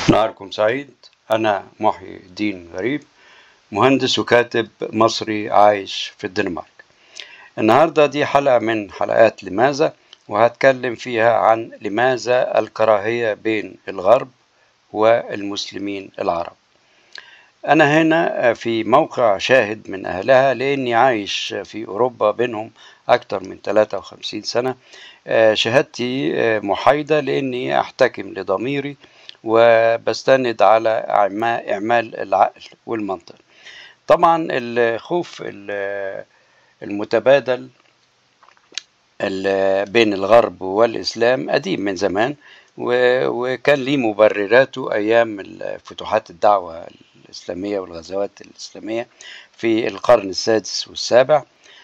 نهاركم سعيد أنا محي الدين غريب مهندس وكاتب مصري عايش في الدنمارك النهاردة دي حلقة من حلقات لماذا وهتكلم فيها عن لماذا الكراهية بين الغرب والمسلمين العرب أنا هنا في موقع شاهد من أهلها لأني عايش في أوروبا بينهم أكثر من 53 سنة شهادتي محايدة لأني أحتكم لضميري وبستند على إعمال العقل والمنطق طبعا الخوف المتبادل بين الغرب والإسلام قديم من زمان وكان ليه مبرراته أيام فتوحات الدعوة الإسلامية والغزوات الإسلامية في القرن السادس والسابع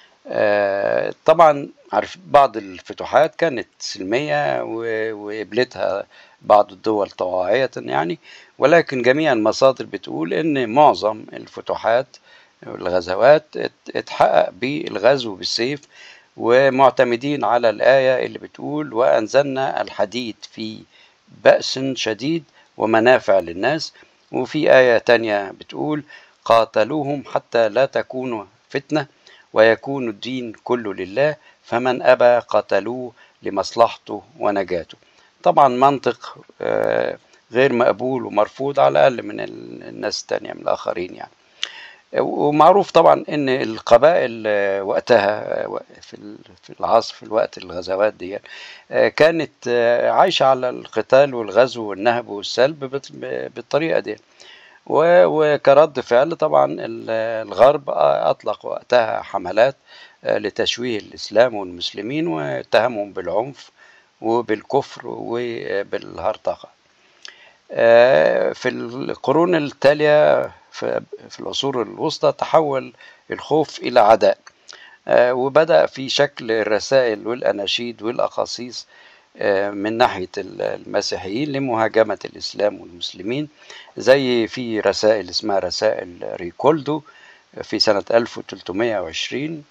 طبعا عارف بعض الفتوحات كانت سلمية وقبلتها بعض الدول طواعية يعني ولكن جميع المصادر بتقول ان معظم الفتوحات والغزوات اتحقق بالغزو بالسيف ومعتمدين على الآية اللي بتقول وأنزلنا الحديد في بأس شديد ومنافع للناس وفي آية تانية بتقول قاتلوهم حتى لا تكون فتنة ويكون الدين كله لله فمن أبى قتلوه لمصلحته ونجاته طبعا منطق غير مقبول ومرفوض على الأقل من الناس التانية من الآخرين يعني ومعروف طبعا ان القبائل وقتها في العصر في الوقت الغزوات دي كانت عايشة على القتال والغزو والنهب والسلب بالطريقة دي وكرد فعل طبعا الغرب أطلق وقتها حملات لتشويه الإسلام والمسلمين واتهمهم بالعنف وبالكفر وبالهرطقة في القرون التالية في العصور الوسطى تحول الخوف إلى عداء وبدأ في شكل الرسائل والأناشيد والأقاصيص من ناحية المسيحيين لمهاجمة الإسلام والمسلمين زي في رسائل اسمها رسائل ريكولدو في سنة 1320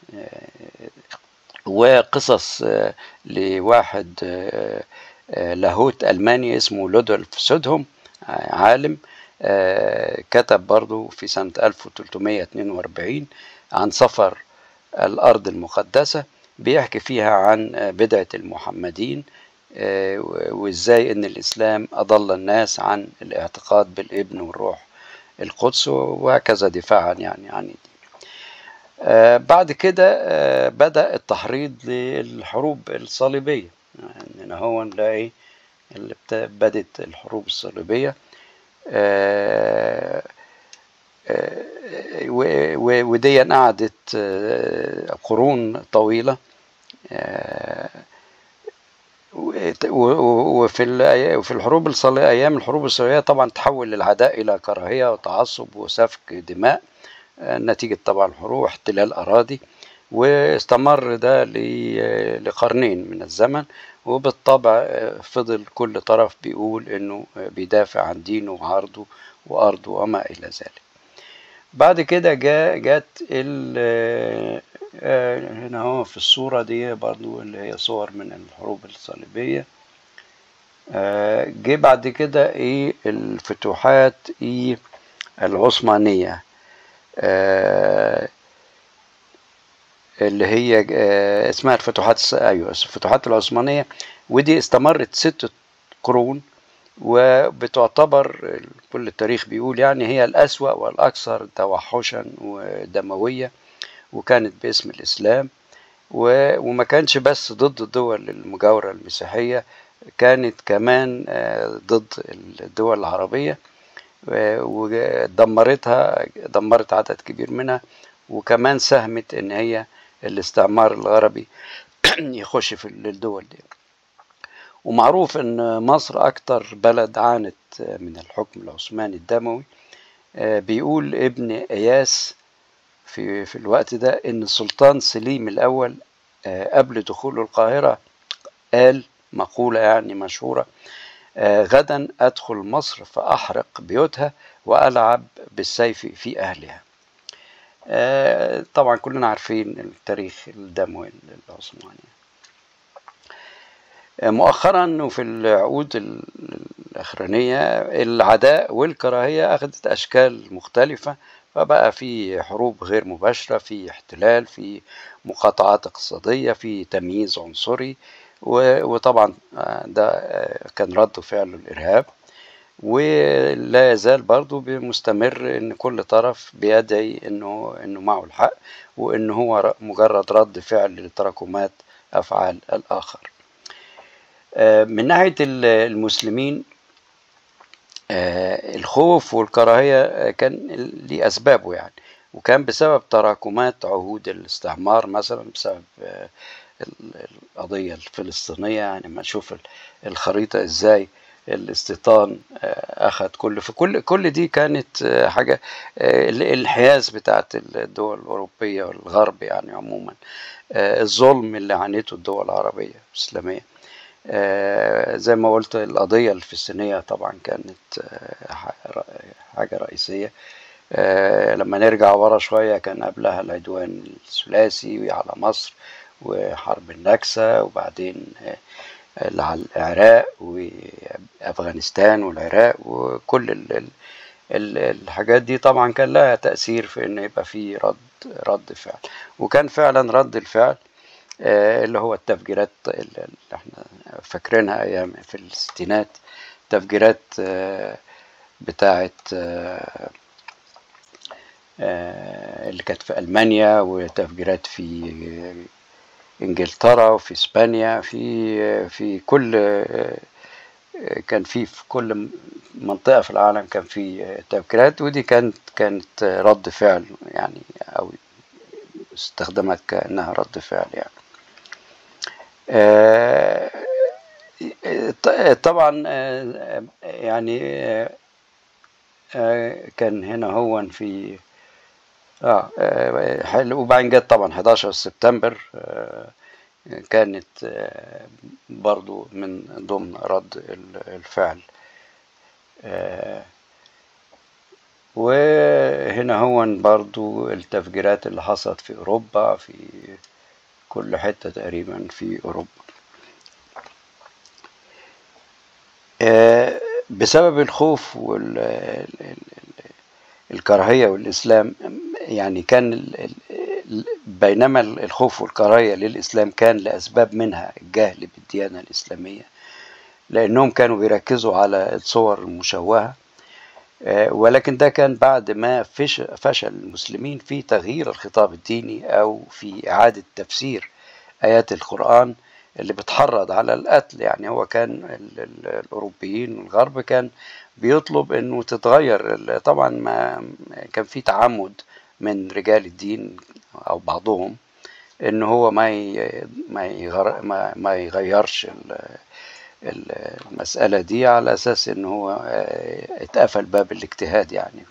وقصص لواحد لاهوت ألماني اسمه لودولف سودهم عالم كتب برضو في سنة 1342 عن سفر الأرض المقدسة بيحكي فيها عن بدعة المحمدين وإزاي إن الإسلام أضل الناس عن الاعتقاد بالابن والروح القدس وهكذا دفاعا يعني عن الدين بعد كده بدأ التحريض للحروب الصليبية يعني هو نلاقي اللي بدت الحروب الصليبية ودي قعدت قرون طويلة وفي وفي الحروب الصليبية أيام الحروب الصليبية طبعا تحول العداء إلى كراهية وتعصب وسفك دماء نتيجة طبعا الحروب واحتلال أراضي واستمر ده لقرنين من الزمن وبالطبع فضل كل طرف بيقول انه بيدافع عن دينه وعرضه وارضه وما الى ذلك بعد كده جاء جت هنا هو في الصورة دي برضو اللي هي صور من الحروب الصليبية جه بعد كده ايه الفتوحات ايه العثمانية اللي هي اسمها الفتوحات ايوه الفتوحات العثمانيه ودي استمرت ست قرون وبتعتبر كل التاريخ بيقول يعني هي الأسوأ والأكثر توحشا ودموية وكانت باسم الإسلام وما كانش بس ضد الدول المجاورة المسيحية كانت كمان ضد الدول العربية ودمرتها دمرت عدد كبير منها وكمان ساهمت ان هي الاستعمار الغربي يخش في الدول دي ومعروف ان مصر اكتر بلد عانت من الحكم العثماني الدموي بيقول ابن اياس في في الوقت ده ان السلطان سليم الاول قبل دخوله القاهره قال مقوله يعني مشهوره غدا ادخل مصر فاحرق بيوتها والعب بالسيف في اهلها طبعا كلنا عارفين التاريخ الدموي العثماني مؤخرا وفي العقود الأخرانية العداء والكراهية أخذت أشكال مختلفة فبقى في حروب غير مباشرة في احتلال في مقاطعات اقتصادية في تمييز عنصري وطبعا ده كان رد فعل الإرهاب ولا يزال برضه مستمر ان كل طرف بيدعي انه انه معه الحق وان هو مجرد رد فعل لتراكمات افعال الاخر من ناحيه المسلمين الخوف والكراهيه كان ليه اسبابه يعني وكان بسبب تراكمات عهود الاستعمار مثلا بسبب القضيه الفلسطينيه يعني ما نشوف الخريطه ازاي الاستيطان اخذ كل في كل كل دي كانت حاجه الانحياز بتاعت الدول الاوروبيه والغرب يعني عموما الظلم اللي عانته الدول العربيه الاسلاميه زي ما قلت القضيه الفلسطينيه طبعا كانت حاجه رئيسيه لما نرجع ورا شويه كان قبلها العدوان الثلاثي على مصر وحرب النكسه وبعدين على العراق وافغانستان والعراق وكل ال ال الحاجات دي طبعا كان لها تاثير في ان يبقى في رد رد فعل وكان فعلا رد الفعل اللي هو التفجيرات اللي احنا فاكرينها ايام في الستينات تفجيرات بتاعه اللي كانت في المانيا وتفجيرات في انجلترا وفي اسبانيا في في كل كان في في كل منطقه في العالم كان في تفكيرات ودي كانت كانت رد فعل يعني او استخدمت كانها رد فعل يعني طبعا يعني كان هنا هو في اه حلو وبعدين جت طبعا 11 سبتمبر آه كانت آه برضو من ضمن رد الفعل آه وهنا هو برضو التفجيرات اللي حصلت في أوروبا في كل حتة تقريبا في أوروبا بسبب الخوف والكراهية والإسلام يعني كان بينما الخوف والكراهية للإسلام كان لأسباب منها الجهل بالديانة الإسلامية لأنهم كانوا بيركزوا على الصور المشوهة ولكن ده كان بعد ما فشل المسلمين في تغيير الخطاب الديني أو في إعادة تفسير آيات القرآن اللي بتحرض على القتل يعني هو كان الأوروبيين والغرب كان بيطلب انه تتغير طبعا ما كان في تعمد من رجال الدين او بعضهم ان هو ما ما يغير ما, ما يغيرش المساله دي على اساس ان هو اتقفل باب الاجتهاد يعني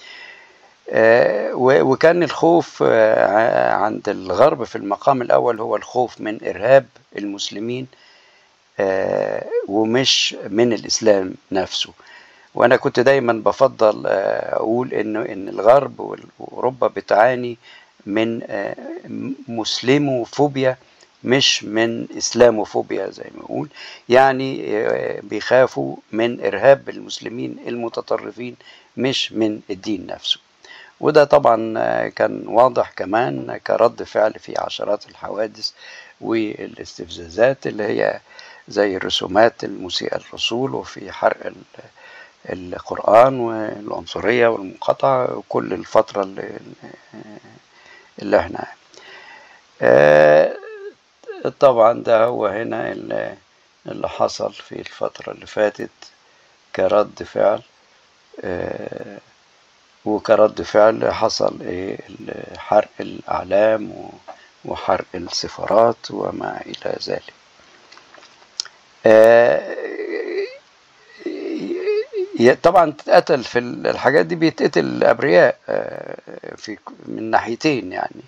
وكان الخوف عند الغرب في المقام الاول هو الخوف من ارهاب المسلمين ومش من الاسلام نفسه وانا كنت دايما بفضل اقول انه ان الغرب واوروبا بتعاني من مسلموفوبيا مش من اسلاموفوبيا زي ما اقول يعني بيخافوا من ارهاب المسلمين المتطرفين مش من الدين نفسه وده طبعا كان واضح كمان كرد فعل في عشرات الحوادث والاستفزازات اللي هي زي الرسومات المسيئة للرسول وفي حرق القرآن والعنصرية والمقاطعة وكل الفترة اللي, اللي احنا طبعا ده هو هنا اللي حصل في الفترة اللي فاتت كرد فعل وكرد فعل حصل ايه حرق الأعلام وحرق السفارات وما إلى ذلك طبعا تتقتل في الحاجات دي بيتقتل الابرياء في من ناحيتين يعني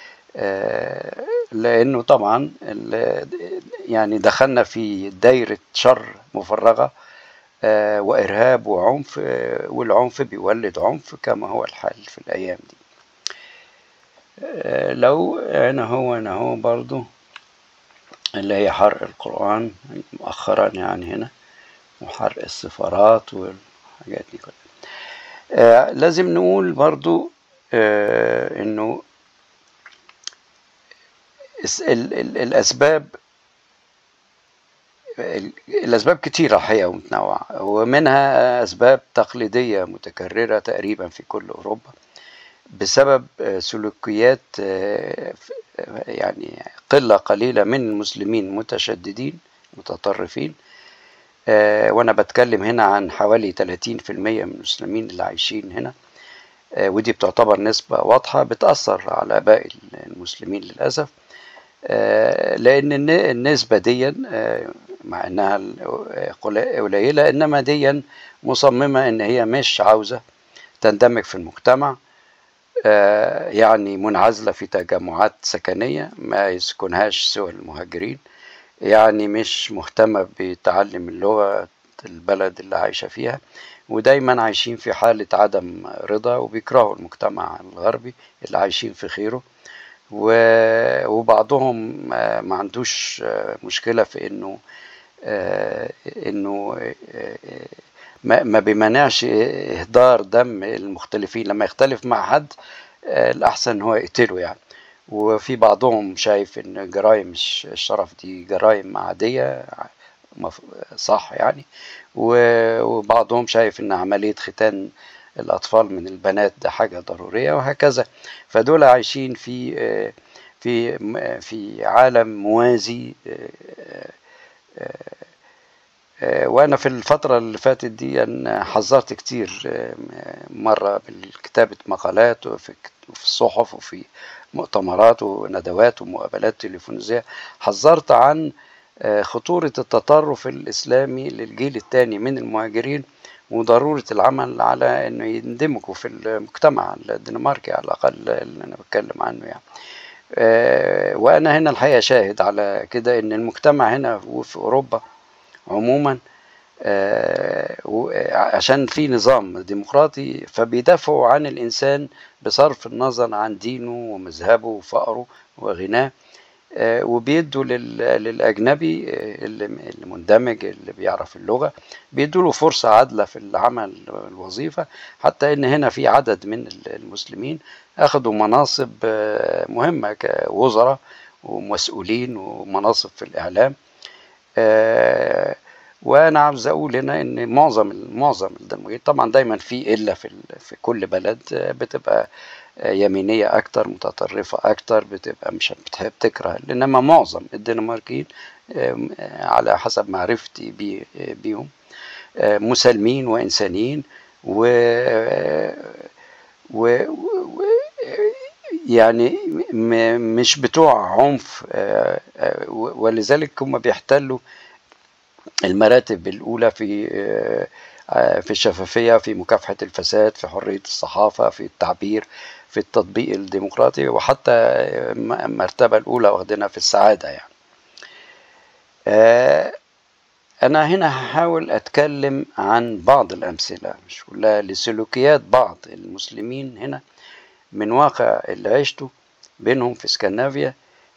لانه طبعا يعني دخلنا في دايره شر مفرغه وارهاب وعنف والعنف بيولد عنف كما هو الحال في الايام دي لو هنا هو هنا هو برضو اللي هي حرق القرآن مؤخرا يعني هنا وحرق السفارات والحاجات دي كلها آه لازم نقول برضو آه انه الاسباب الأسباب كتيرة الحقيقة ومتنوعة ومنها أسباب تقليدية متكررة تقريبا في كل أوروبا بسبب سلوكيات يعني قلة قليلة من المسلمين متشددين متطرفين وأنا بتكلم هنا عن حوالي 30% من المسلمين اللي عايشين هنا ودي بتعتبر نسبة واضحة بتأثر على باقي المسلمين للأسف لأن النسبة دي مع انها قليله انما دي مصممه ان هي مش عاوزه تندمج في المجتمع يعني منعزله في تجمعات سكنيه ما يسكنهاش سوى المهاجرين يعني مش مهتمه بتعلم اللغه البلد اللي عايشه فيها ودايما عايشين في حاله عدم رضا وبيكرهوا المجتمع الغربي اللي عايشين في خيره وبعضهم ما عندوش مشكله في انه انه ما بيمنعش اهدار دم المختلفين لما يختلف مع حد الاحسن ان هو يقتله يعني وفي بعضهم شايف ان جرائم الشرف دي جرائم عاديه صح يعني وبعضهم شايف ان عمليه ختان الاطفال من البنات ده حاجه ضروريه وهكذا فدول عايشين في في في عالم موازي وانا في الفترة اللي فاتت دي أن حذرت كتير مرة بالكتابة مقالات وفي الصحف وفي مؤتمرات وندوات ومقابلات تليفونية حذرت عن خطورة التطرف الإسلامي للجيل الثاني من المهاجرين وضرورة العمل على أنه يندمجوا في المجتمع الدنماركي على الأقل اللي أنا بتكلم عنه يعني وأنا هنا الحقيقة شاهد على كده أن المجتمع هنا وفي أوروبا عموما عشان في نظام ديمقراطي فبيدافعوا عن الإنسان بصرف النظر عن دينه ومذهبه وفقره وغناه وبيدوا للأجنبي المندمج اللي بيعرف اللغة بيدوا له فرصة عادلة في العمل الوظيفة حتى إن هنا في عدد من المسلمين أخذوا مناصب مهمة كوزراء ومسؤولين ومناصب في الإعلام وانا عاوز اقول هنا ان معظم معظم الدمويين طبعا دايما في الا في في كل بلد بتبقى يمينيه اكتر متطرفه اكتر بتبقى مش بتحب تكره انما معظم الدنماركيين على حسب معرفتي بي بيهم مسالمين وانسانيين و و يعني مش بتوع عنف ولذلك هم بيحتلوا المراتب الأولى في في الشفافية في مكافحة الفساد في حرية الصحافة في التعبير في التطبيق الديمقراطي وحتى المرتبة الأولى واخدينها في السعادة يعني أنا هنا هحاول أتكلم عن بعض الأمثلة مش كلها لسلوكيات بعض المسلمين هنا من واقع اللي عشته بينهم في اسكندنافيا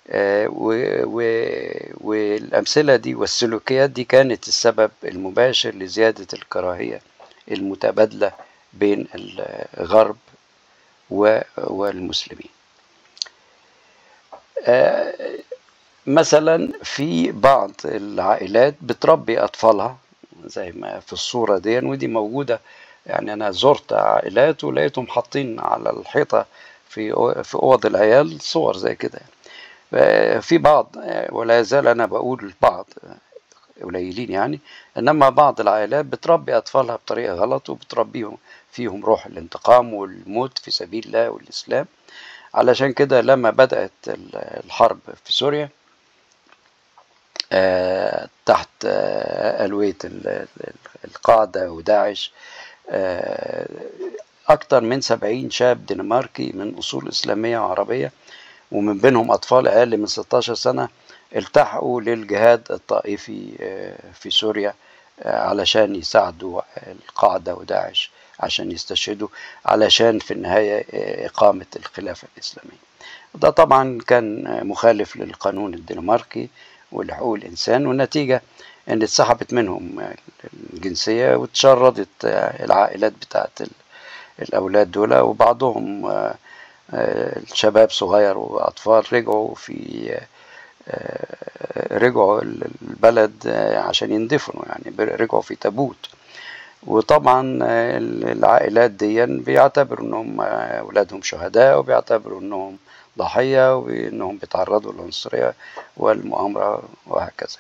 والأمثلة دي والسلوكيات دي كانت السبب المباشر لزيادة الكراهية المتبادلة بين الغرب والمسلمين مثلا في بعض العائلات بتربي أطفالها زي ما في الصورة دي ودي موجودة يعني أنا زرت عائلات ولقيتهم حاطين على الحيطة في في أوض العيال صور زي كده يعني. في بعض ولا يزال أنا بقول بعض قليلين يعني إنما بعض العائلات بتربي أطفالها بطريقة غلط وبتربيهم فيهم روح الانتقام والموت في سبيل الله والإسلام علشان كده لما بدأت الحرب في سوريا تحت ألوية القاعدة وداعش أكثر من سبعين شاب دنماركي من أصول إسلامية وعربية ومن بينهم أطفال أقل من 16 سنة التحقوا للجهاد الطائفي في سوريا علشان يساعدوا القاعدة وداعش عشان يستشهدوا علشان في النهاية إقامة الخلافة الإسلامية ده طبعا كان مخالف للقانون الدنماركي ولحقوق الإنسان والنتيجة ان اتسحبت منهم الجنسية وتشردت العائلات بتاعت الأولاد دول وبعضهم الشباب صغير وأطفال رجعوا في رجعوا البلد عشان يندفنوا يعني رجعوا في تابوت وطبعا العائلات دي بيعتبروا انهم اولادهم شهداء وبيعتبروا انهم ضحية وانهم بيتعرضوا للعنصرية والمؤامرة وهكذا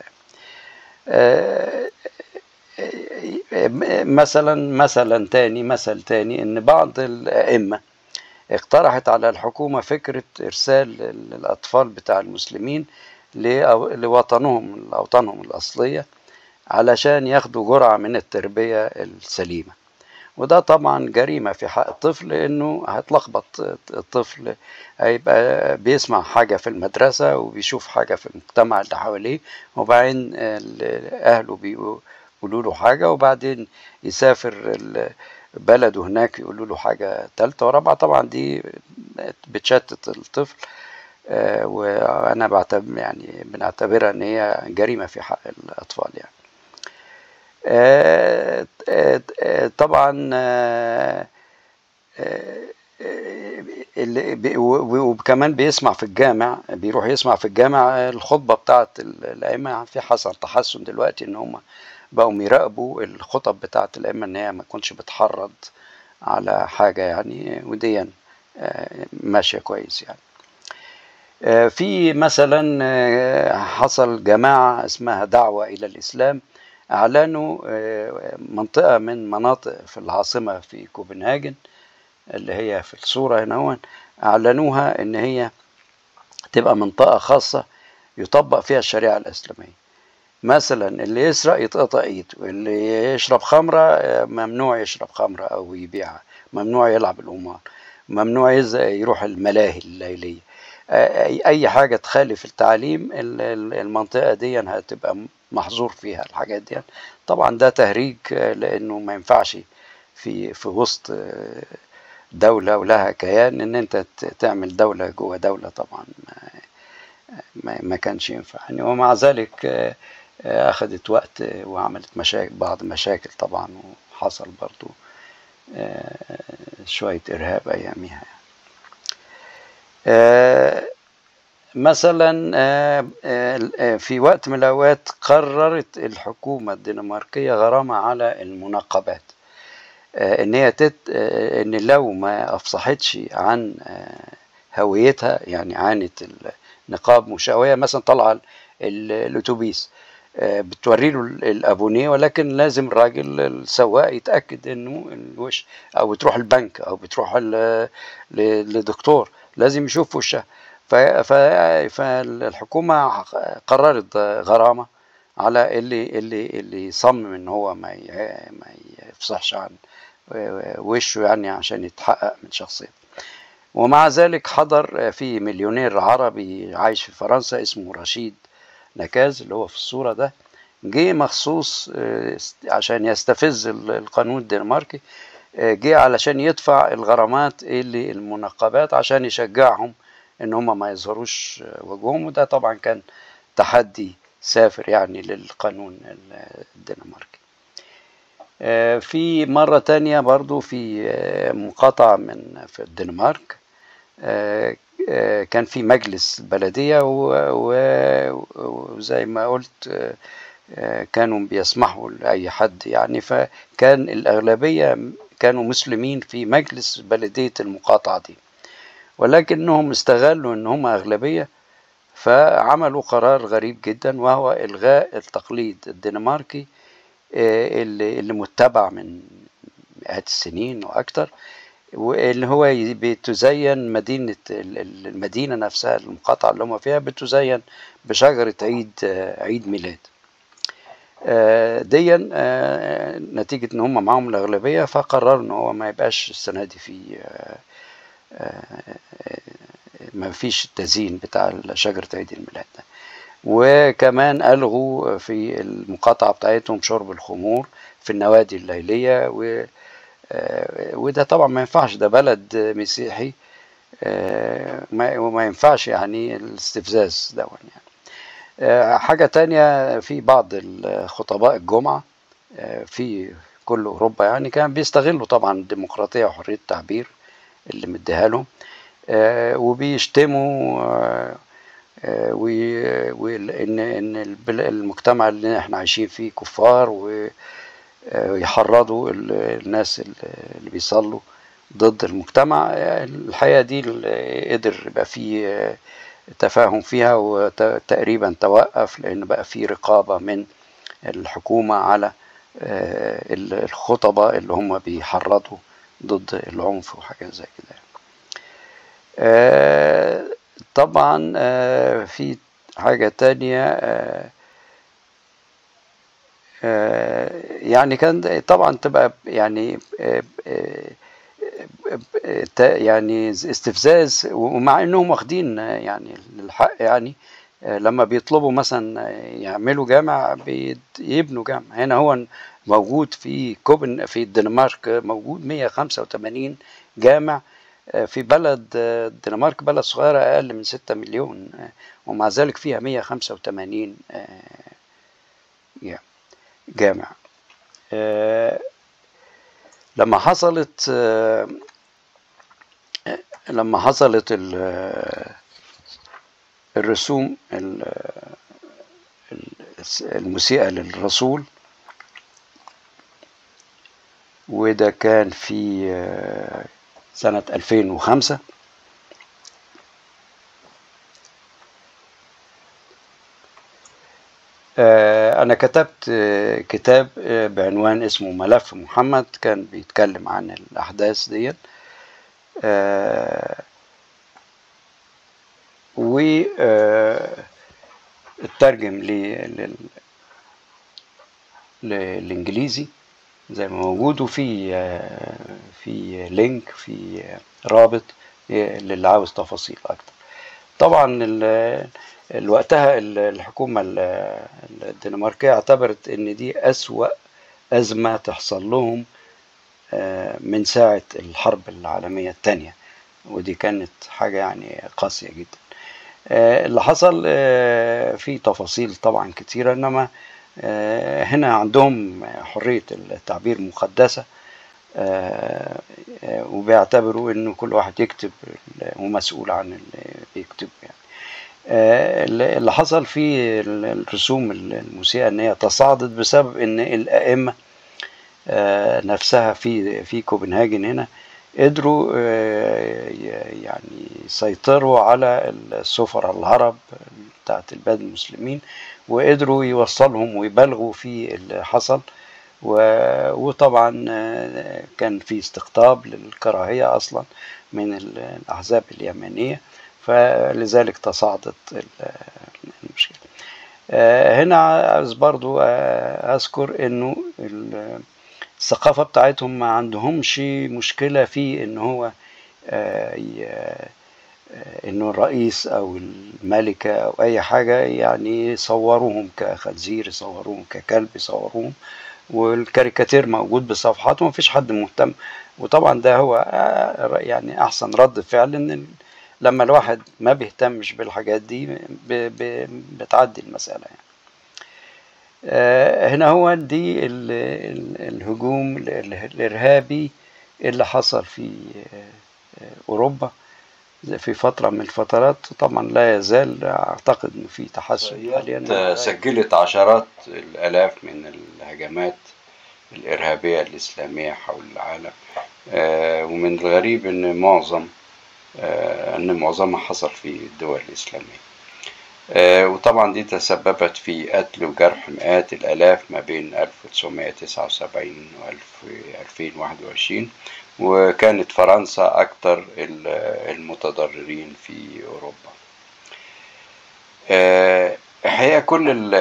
مثلا مثلا تاني مثل تاني ان بعض الائمة اقترحت على الحكومة فكرة ارسال الاطفال بتاع المسلمين لوطنهم لأوطانهم الأصلية علشان ياخدوا جرعة من التربية السليمة وده طبعا جريمة في حق الطفل لأنه هتلخبط الطفل هيبقى بيسمع حاجة في المدرسة وبيشوف حاجة في المجتمع اللي حواليه وبعدين أهله بيقولوا له حاجة وبعدين يسافر بلده هناك يقولوا له حاجة تالتة ورابعة طبعا دي بتشتت الطفل وانا بعتبر يعني بنعتبرها ان هي جريمه في حق الاطفال يعني طبعا وكمان بيسمع في الجامع بيروح يسمع في الجامع الخطبه بتاعه الائمه في حصل تحسن دلوقتي ان هم بقوا يراقبوا الخطب بتاعه الائمه ان هي ما تكونش بتحرض على حاجه يعني وديا ماشيه كويس يعني في مثلا حصل جماعة اسمها دعوة إلى الإسلام أعلنوا منطقة من مناطق في العاصمة في كوبنهاجن اللي هي في الصورة هنا أعلنوها إن هي تبقى منطقة خاصة يطبق فيها الشريعة الإسلامية مثلا اللي يسرق يتقطع ايده اللي يشرب خمرة ممنوع يشرب خمرة أو يبيعها ممنوع يلعب القمار ممنوع يروح الملاهي الليلية اي حاجه تخالف التعليم المنطقه دي هتبقى محظور فيها الحاجات دي طبعا ده تهريج لانه ما ينفعش في في وسط دوله ولها كيان ان انت تعمل دوله جوه دوله طبعا ما, ما كانش ينفع يعني ومع ذلك اخذت وقت وعملت مشاكل بعض مشاكل طبعا وحصل برضو شويه ارهاب اياميها مثلا في وقت من الاوقات قررت الحكومه الدنماركيه غرامه على المنقبات ان هي تت ان لو ما افصحتش عن هويتها يعني عانت النقاب مشاويه مثلا طالعه الاتوبيس بتوري له الابونيه ولكن لازم الراجل السواق يتاكد انه الوش او بتروح البنك او بتروح لدكتور لازم يشوف وشها فالحكومة قررت غرامة على اللي اللي اللي يصمم ان هو ما ما يفصحش عن وشه يعني عشان يتحقق من شخصيته ومع ذلك حضر في مليونير عربي عايش في فرنسا اسمه رشيد نكاز اللي هو في الصورة ده جه مخصوص عشان يستفز القانون الدنماركي جه علشان يدفع الغرامات اللي المنقبات عشان يشجعهم ان هم ما يظهروش وجههم وده طبعا كان تحدي سافر يعني للقانون الدنماركي في مرة تانية برضو في مقاطعة من في الدنمارك كان في مجلس بلدية وزي ما قلت كانوا بيسمحوا لأي حد يعني فكان الأغلبية كانوا مسلمين في مجلس بلدية المقاطعة دي ولكنهم استغلوا ان هم أغلبية فعملوا قرار غريب جدا وهو إلغاء التقليد الدنماركي اللي, اللي متبع من مئات السنين وأكثر واللي هو بتزين مدينة المدينة نفسها المقاطعة اللي هم فيها بتزين بشجرة عيد عيد ميلاد ديا نتيجة ان هم معاهم الأغلبية فقرروا ان هو ما يبقاش السنة دي في ما فيش التزيين بتاع شجرة عيد الميلاد ده وكمان ألغوا في المقاطعة بتاعتهم شرب الخمور في النوادي الليلية و وده طبعا ما ينفعش ده بلد مسيحي وما ينفعش يعني الاستفزاز ده يعني آه، حاجة تانية في بعض خطباء الجمعة آه، في كل أوروبا يعني كان بيستغلوا طبعا الديمقراطية وحرية التعبير اللي مديها لهم آه، وبيشتموا وإن إن المجتمع اللي احنا عايشين فيه كفار ويحرضوا الناس اللي بيصلوا ضد المجتمع الحقيقة دي قدر يبقى فيه تفاهم فيها وتقريبا توقف لأن بقى في رقابة من الحكومة على آه، الخطباء اللي هم بيحرضوا ضد العنف وحاجات زي كده آه، طبعا آه، في حاجة تانية يعني كان طبعا تبقى يعني يعني استفزاز ومع انهم واخدين يعني الحق يعني لما بيطلبوا مثلا يعملوا جامع بيبنوا جامع هنا هو موجود في كوبن في الدنمارك موجود 185 جامع في بلد الدنمارك بلد صغيرة أقل من 6 مليون ومع ذلك فيها 185 جامع لما حصلت لما حصلت الرسوم المسيئة للرسول وده كان في سنة 2005 آه، أنا كتبت آه، كتاب آه، بعنوان اسمه ملف محمد كان بيتكلم عن الأحداث ديت و اترجم للإنجليزي زي ما موجود وفي في لينك في رابط للي عاوز تفاصيل أكتر طبعا وقتها الحكومة الدنماركية اعتبرت ان دي اسوأ ازمة تحصل لهم آه، من ساعة الحرب العالمية الثانية ودي كانت حاجة يعني قاسية جدا آه، اللي حصل آه، في تفاصيل طبعا كتيرة انما هنا عندهم حرية التعبير مقدسة وبيعتبروا انه كل واحد يكتب ومسؤول عن اللي بيكتبه يعني آه، اللي حصل في الرسوم المسيئة ان هي تصاعدت بسبب ان الائمة آه، نفسها في في كوبنهاجن هنا قدروا آه، يعني يسيطروا على السفراء العرب بتاعت البلاد المسلمين وقدروا يوصلهم ويبالغوا في اللي حصل وطبعا كان في استقطاب للكراهية أصلا من الأحزاب اليمنية فلذلك تصاعدت المشكلة آه، هنا عايز برضو آه، أذكر إنه الثقافة بتاعتهم ما عندهمش مشكلة في إن هو آه، إنه الرئيس أو الملكة أو أي حاجة يعني يصوروهم كخنزير يصوروهم ككلب يصوروهم والكاريكاتير موجود بصفحات ومفيش حد مهتم وطبعا ده هو يعني أحسن رد فعل إن لما الواحد ما بيهتمش بالحاجات دي بتعدي المسألة يعني. آه، هنا هو دي الهجوم الإرهابي اللي حصل في آه، أوروبا في فترة من الفترات طبعا لا يزال أعتقد إنه في تحسن حاليا سجلت عشرات الآلاف من الهجمات الإرهابية الإسلامية حول العالم آه، ومن الغريب إن معظم آه، أن معظمها حصل في الدول الإسلامية آه، وطبعا دي تسببت في قتل وجرح مئات الآلاف ما بين 1979 و 2021 وكانت فرنسا أكثر المتضررين في أوروبا آه، الحقيقة كل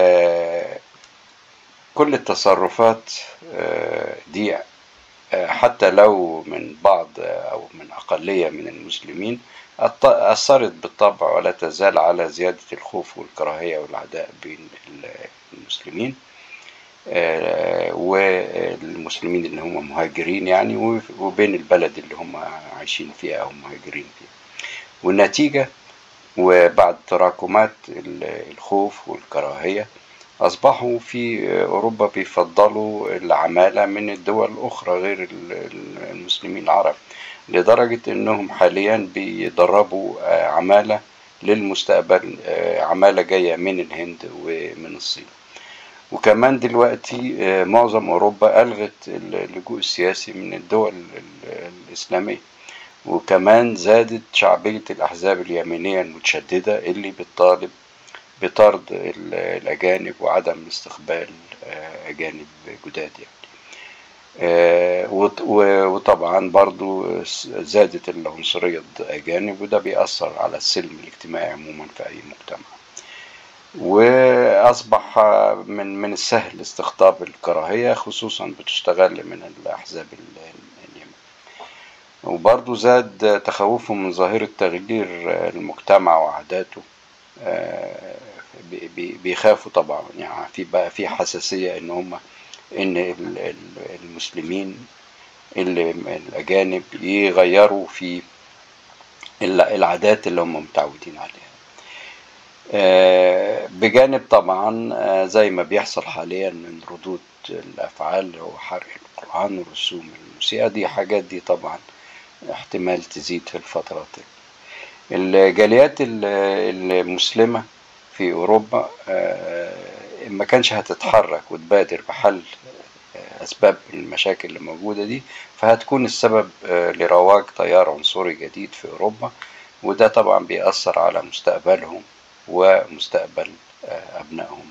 كل التصرفات دي حتى لو من بعض أو من أقلية من المسلمين أثرت بالطبع ولا تزال على زيادة الخوف والكراهية والعداء بين المسلمين آه، والمسلمين اللي هم مهاجرين يعني وبين البلد اللي هم عايشين فيها أو مهاجرين فيها والنتيجة وبعد تراكمات الخوف والكراهية أصبحوا في أوروبا بيفضلوا العمالة من الدول الأخرى غير المسلمين العرب لدرجة أنهم حاليا بيدربوا عمالة للمستقبل عمالة جاية من الهند ومن الصين وكمان دلوقتي معظم أوروبا ألغت اللجوء السياسي من الدول الإسلامية وكمان زادت شعبية الأحزاب اليمينية المتشددة اللي بتطالب بطرد الأجانب وعدم استقبال أجانب جداد يعني وطبعا برضو زادت العنصرية ضد الأجانب وده بيأثر على السلم الاجتماعي عموما في أي مجتمع وأصبح من من السهل استقطاب الكراهية خصوصا بتستغل من الأحزاب اليمين وبرضو زاد تخوفهم من ظاهرة تغيير المجتمع وعاداته بيخافوا طبعا يعني في بقى في حساسية ان هم ان المسلمين اللي الأجانب يغيروا في العادات اللي هم متعودين عليها بجانب طبعا زي ما بيحصل حاليا من ردود الأفعال هو حرق القرآن والرسوم الموسيقى دي حاجات دي طبعا احتمال تزيد في الفترات الجاليات المسلمة في أوروبا ما كانش هتتحرك وتبادر بحل أسباب المشاكل اللي موجودة دي فهتكون السبب لرواج تيار عنصري جديد في أوروبا وده طبعا بيأثر على مستقبلهم ومستقبل أبنائهم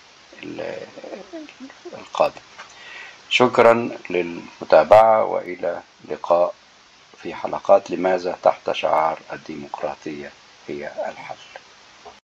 القادم شكرا للمتابعة وإلى لقاء في حلقات لماذا تحت شعار الديمقراطية هي الحل